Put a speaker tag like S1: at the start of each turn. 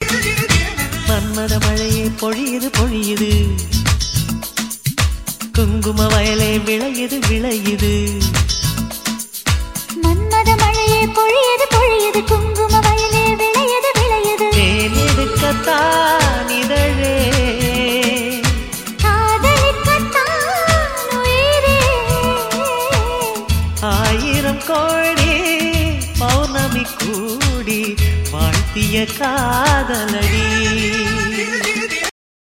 S1: மன்மத மழையே பொழியுது பொழியுது குங்கும வயலே விளையுது விளையுது
S2: மன்மத மழையே பொழியது பொழியது குங்கும வயலே விளையது விளையது
S1: தேன் எடுக்கத்தான் இதழே
S2: காதலிக்கத்தான் உயிரே
S1: ஆயிரம் கோடி பௌர்ணமி கூடி வாழ்த்திய காதலடி